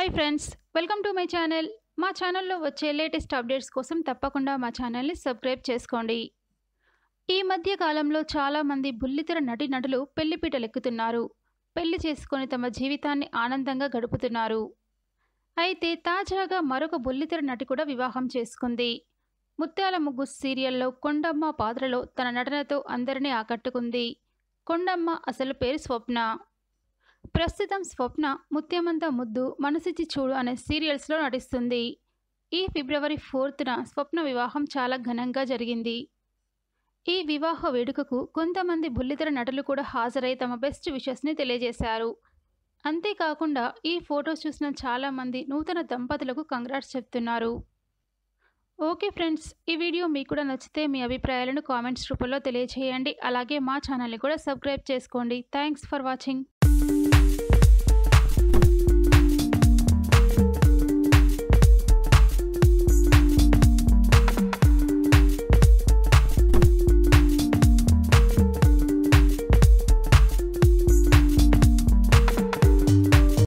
hi friends welcome to my channel మా ఛానల్లో వచ్చే లేటెస్ట్ అప్డేట్స్ కోసం తప్పకుండా మా ఛానల్ని సబ్స్క్రైబ్ చేసుకోండి ఈ మధ్య కాలంలో చాలామంది బుల్లితెర నటి నటులు పెళ్లిపీటలెక్కుతున్నారు పెళ్లి చేసుకొని తమ జీవితాన్ని ఆనందంగా గడుపుతున్నారు అయితే తాజాగా మరొక బుల్లితెర నటి కూడా వివాహం చేసుకుంది ముత్యాల ముగ్గు సీరియల్లో కొండమ్మ పాత్రలో తన నటనతో అందరినీ ఆకట్టుకుంది కొండమ్మ అసలు పేరు స్వప్న ప్రస్తుతం స్వప్న ముత్యమంత ముద్దు మనసిచ్చి చూడు అనే సీరియల్స్లో నటిస్తుంది ఈ ఫిబ్రవరి ఫోర్త్న స్వప్న వివాహం చాలా ఘనంగా జరిగింది ఈ వివాహ వేడుకకు కొంతమంది బుల్లితెర నటులు కూడా హాజరై తమ బెస్ట్ విషెస్ని తెలియజేశారు అంతేకాకుండా ఈ ఫొటోస్ చూసిన చాలామంది నూతన దంపతులకు కంగ్రాట్స్ చెప్తున్నారు ఓకే ఫ్రెండ్స్ ఈ వీడియో మీకు కూడా నచ్చితే మీ అభిప్రాయాలను కామెంట్స్ రూపంలో తెలియజేయండి అలాగే మా ఛానల్ని కూడా సబ్స్క్రైబ్ చేసుకోండి థ్యాంక్స్ ఫర్ వాచింగ్